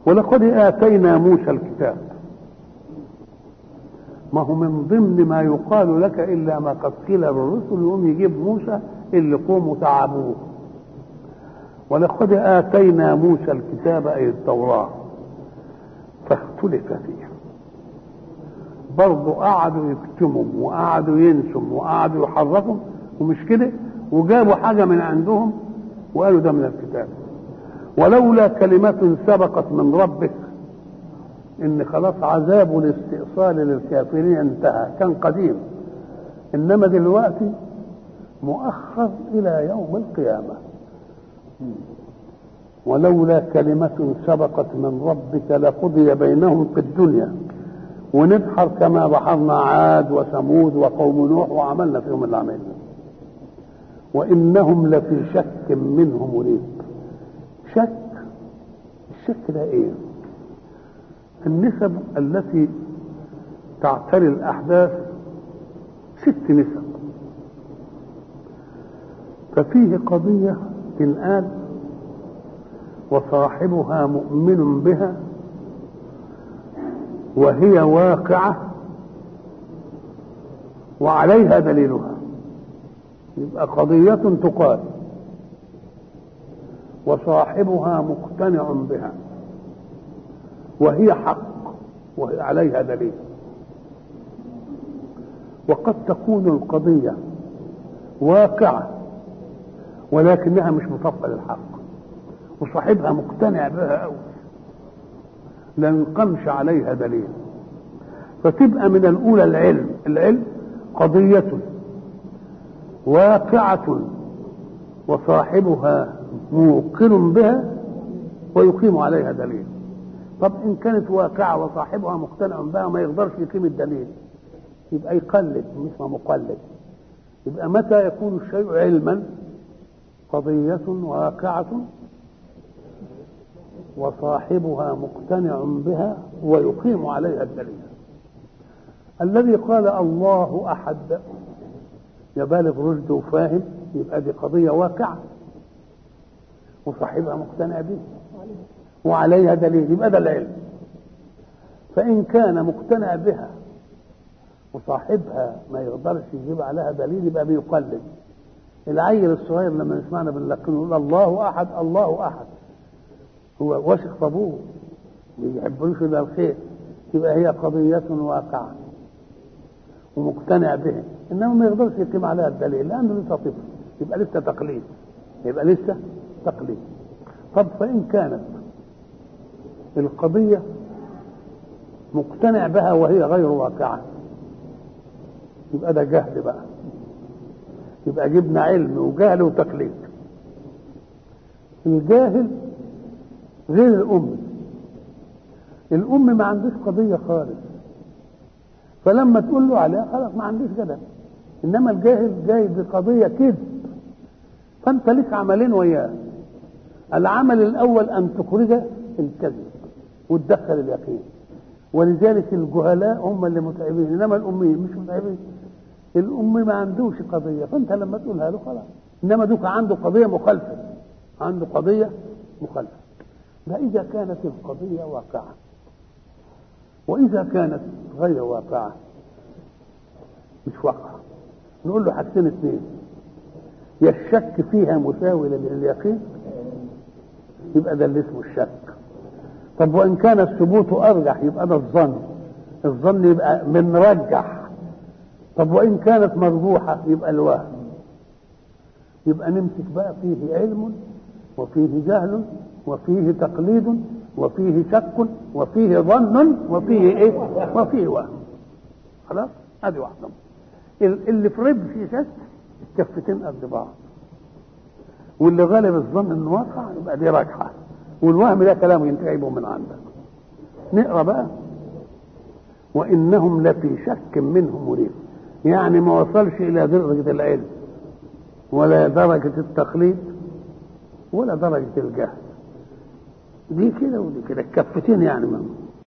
ولقد آتينا موسى الكتاب ما هو من ضمن ما يقال لك إلا ما قد قيل للرسل يقوم يجيب موسى اللي قوموا تعبوه ولقد آتينا موسى الكتاب أي التوراة فاختلف فيه برضه قعدوا يكتموا وقعدوا ينسوا وقعدوا يحرفوا ومش كده وجابوا حاجة من عندهم وقالوا ده من الكتاب ولولا كلمة سبقت من ربك ان خلاص عذاب الاستئصال للكافرين انتهى كان قديم انما دلوقتي مؤخر الى يوم القيامه ولولا كلمة سبقت من ربك لقضي بينهم في الدنيا ونبحر كما بحرنا عاد وثمود وقوم نوح وعملنا فيهم اللي عملنا وإنهم لفي شك منه مريب شك الشك ده ايه النسب التي تعتري الأحداث ست نسب ففيه قضية تنقال وصاحبها مؤمن بها وهي واقعة وعليها دليلها يبقى قضية تقال وصاحبها مقتنع بها وهي حق وهي عليها دليل وقد تكون القضية واقعة ولكنها مش مطابقة للحق وصاحبها مقتنع بها أوي لا ينقمش عليها دليل فتبقى من الأولى العلم العلم قضية واقعة وصاحبها موقن بها ويقيم عليها دليل طب إن كانت واقعة وصاحبها مقتنع بها ما يقدرش يقيم الدليل يبقى يقلد مش مقلد يبقى متى يكون الشيء علما قضية واقعة وصاحبها مقتنع بها ويقيم عليها الدليل الذي قال الله أحد يبالغ رشد وفاهم يبقى دي قضية واقعة وصاحبها مقتنع به وعليها دليل يبقى ده العلم فإن كان مقتنع بها وصاحبها ما يقدرش يجيب عليها دليل يبقى بيقلد العيل الصغير لما يسمعنا بنلقنه يقول الله احد الله احد هو واثق في ابوه ما بيحبلوش الا الخير يبقى هي قضية واقعة ومقتنع بها انما ما يقدرش يقيم عليها الدليل لانه لسه طفل يبقى لسه تقليد يبقى لسه تقليد طب فان كانت القضية مقتنع بها وهي غير واقعة يبقى ده جهل بقى يبقى جبنا علم وجهل وتقليد الجاهل غير الأم الأم ما عندوش قضية خالص فلما تقول له عليها خلاص ما عندوش كده إنما الجاهل جاي بقضية كذب فأنت لك عملين وياه العمل الأول أن تخرج الكذب وتدخل اليقين ولذلك الجهلاء هم اللي متعبين انما الاميين مش متعبين الام ما عندوش قضيه فانت لما تقولها له خلاص انما دوك عنده قضيه مخالفه عنده قضيه مخالفه ده اذا كانت القضيه واقعه واذا كانت غير واقعه مش واقعه نقول له حاجتين اثنين يا الشك فيها مساوي لليقين يبقى ده اللي اسمه الشك طب وان كان الثبوت ارجح يبقى ده الظن الظن يبقى من رجح طب وان كانت مرجوحه يبقى الوهم يبقى نمسك بقى فيه علم وفيه جهل وفيه تقليد وفيه شك وفيه ظن وفيه ايه وفيه وهم خلاص ادي واحده اللي في رب فيه شك الكفتين قد بعض واللي غالب الظن انه واقع يبقى دي راجحه والوهم ده كلام انت جايبه من عندك نقرا بقى وانهم لفي شك منه مريب يعني ما وصلش الى درجه العلم ولا درجه التقليد ولا درجه الجهل دي كده ودي كده الكفتين يعني منه